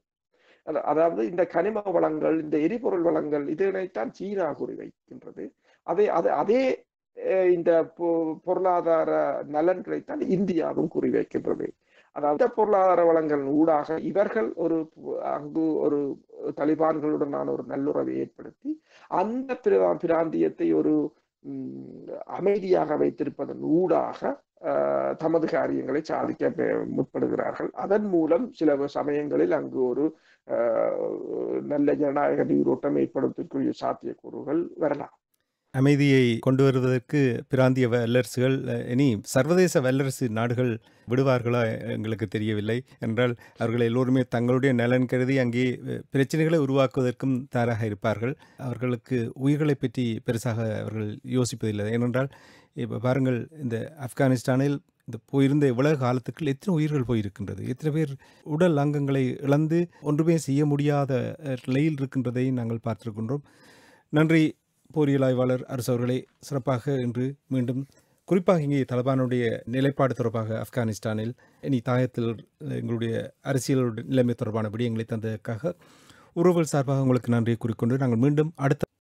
அதாவது இந்த கனிம வளங்கள் இந்த எரிபொருள் வளங்கள் இதனைத்தான் சீனா குறிவைக்கின்றது அதே அதே அதே இந்த பொருளாதார நலன்களைத்தான் இந்தியாவும் குறிவைக்கின்றது அதாவது பொருளாதார வளங்கள் ஊடாக இவர்கள் ஒரு அங்கு ஒரு தலிபான்களுடனான ஒரு நல்லுறவை ஏற்படுத்தி அந்த பிராந்தியத்தை ஒரு அமைதியாக வைத்திருப்பதன் ஊடாக தமது காரியங்களை சாதிக்க முற்படுகிறார்கள் அதன் மூலம் சில சமயங்களில் அங்கு ஒரு நல்ல ஜனநாயக நீரோட்டம் ஏற்படுவதற்குரிய சாத்தியக்கூறுகள் வரலாம்
அமைதியை கொண்டு வருவதற்கு பிராந்திய வல்லரசுகள் இனி சர்வதேச வல்லரசு நாடுகள் விடுவார்களா எங்களுக்கு தெரியவில்லை என்றால் அவர்கள் எல்லோருமே தங்களுடைய நலன் கருதி அங்கே பிரச்சனைகளை உருவாக்குவதற்கும் தயாராக இருப்பார்கள் அவர்களுக்கு உயிர்களை பற்றி பெருசாக அவர்கள் யோசிப்பதில்லை ஏனென்றால் இப்போ பாருங்கள் இந்த ஆப்கானிஸ்தானில் இந்த போயிருந்த இவ்வளவு காலத்துக்குள் எத்தனை உயிர்கள் போயிருக்கின்றது எத்தனை பேர் உடல் அங்கங்களை இழந்து ஒன்றுமே செய்ய முடியாத நிலையில் இருக்கின்றதை நாங்கள் பார்த்திருக்கின்றோம் நன்றி போரியல் ஆய்வாளர் அரசு அவர்களை சிறப்பாக இன்று மீண்டும் குறிப்பாக இங்கே தலபானுடைய நிலைப்பாடு தொடர்பாக ஆப்கானிஸ்தானில் இனி தாயத்தில் எங்களுடைய அரசியல் நிலைமை தொடர்பான விடயங்களை தந்ததற்காக உறவுகள் சார்பாக உங்களுக்கு நன்றியை கூறிக்கொண்டு நாங்கள் மீண்டும் அடுத்த